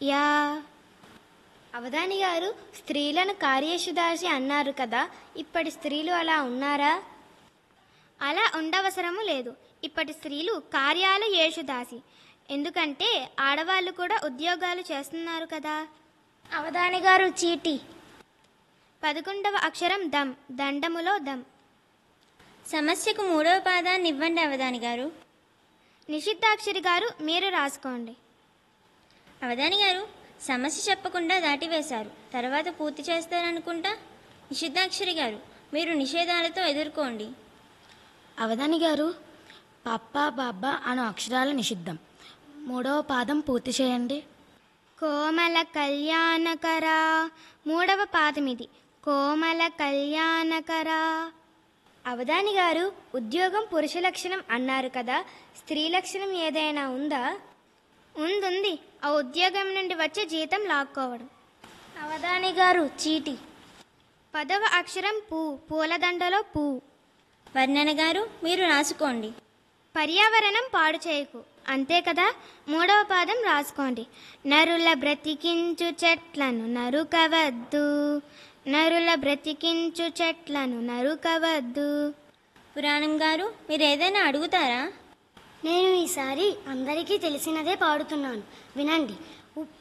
yeah Avadhani గారు స్త్రీలను కార్యేషుదాసి అన్నారు కదా ఇప్పటి స్త్రీలు అలా ఉన్నారా అలా ఉండవసరము లేదు ఇప్పటి స్త్రీలు కార్యాలు యేషుదాసి ఎందుకంటే ఆడవాళ్ళు కూడా ఉద్యోగాలు చేస్తున్నారు కదా అవధాని గారు చీటి పదకొండవ అక్షరం దమ్ దండములో దమ్ సమస్యకు మూడవ పాదాన్ని ఇవ్వండి అవధాని గారు నిషిద్ధాక్షరి గారు మీరు రాసుకోండి అవధాని గారు సమస్య చెప్పకుండా దాటివేశారు తర్వాత పూర్తి చేస్తారనుకుంటా నిషిద్ధాక్షరి గారు మీరు నిషేధాలతో ఎదుర్కోండి అవధాని గారు పప్ప బాబ్బ అను అక్షరాలు నిషిద్ధం మూడవ పాదం పూర్తి చేయండి కోమల కళ్యాణకరా మూడవ పాదం ఇది కోమల కళ్యాణకరా అవధాని గారు ఉద్యోగం పురుష లక్షణం అన్నారు కదా స్త్రీ లక్షణం ఏదైనా ఉందా ఉందుంది ఆ ఉద్యోగం నుండి వచ్చే జీతం లాక్కోవడం అవధాని గారు చీటి పదవ అక్షరం పూ పూలదండలో పూ వర్ణన గారు మీరు రాసుకోండి పర్యావరణం పాడు చేయకు అంతే కదా మూడవ పాదం రాసుకోండి నరుల బ్రతికించు చెట్లను నరుకవద్దు నరుల బ్రతికించు చెట్లను నరుకవద్దు పురాణం గారు మీరు ఏదైనా అడుగుతారా నేను ఈసారి అందరికీ తెలిసినదే పాడుతున్నాను వినండి